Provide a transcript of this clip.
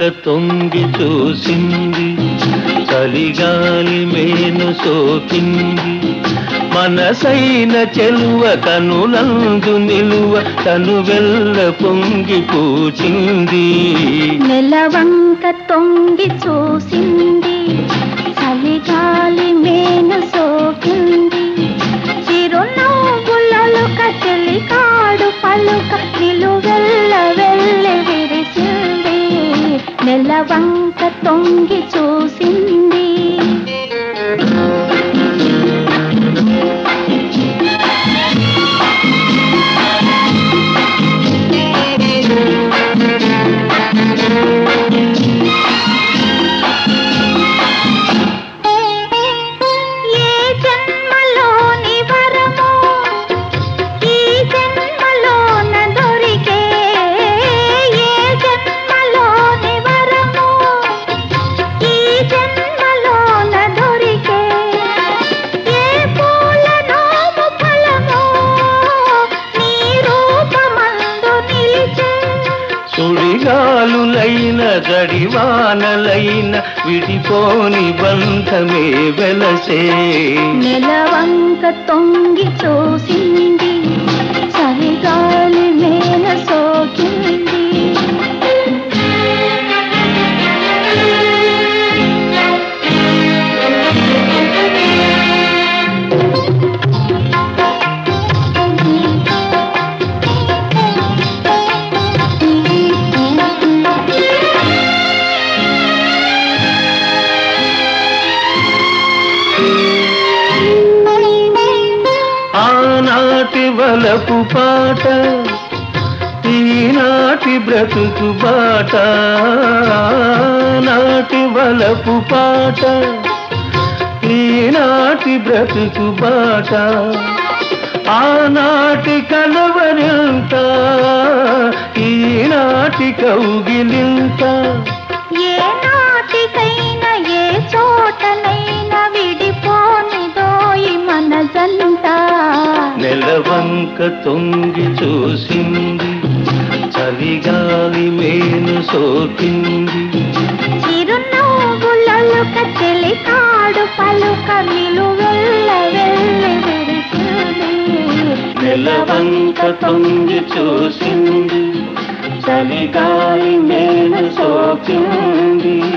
తొంగి చూసింది చలిగాలి మేను సోకింది మనసైన చెలువ కనులందు నిలువ తను వెళ్ళ పొంగి పూచింది నెలవంక తొంగి చూసింది చలిగాలి మేను సోకింది చిరునవ్వులలో కచెలి కాడు పలుక నిలువెల్ల వెళ్ళి విరిసింది నెలవంక తొంగి చూసింది ఏ జన్మలోని వరమో ఈ జన్మలోన దొరికే ఏ జన్మలోని వరమో ఈ జన్మలోన దొరికే ఏ పూల నోము ఫలమో నీ రూపమందు నిలిచే సుడిగాలులైన గడివానలైన విడిపోని బంధమే వెలసే నెలవంక తొంగి చూసింది చలిగాలి మేన సోకింది ఆనాటి వలపు పాట ఈనాటి బ్రతుకు బాట నాటి వలపు పాట ఈనాటి బ్రతుకు బాట ఆనాటి కలవరింత ఈనాటి కౌగిలింత ఏ నాటికైనా ఏ చోటనైనా విడిపోనిదోయి మన జంట నెలవంక తొంగి చూసింది చలిగాలి మేను సోకింది చిరునవ్వులలో కచెలి కాడు పలుక నిలువెల్ల వెళ్ళి విరిసింది నెలవంక తొంగి చూసింది చలిగాలి మేను సోకింది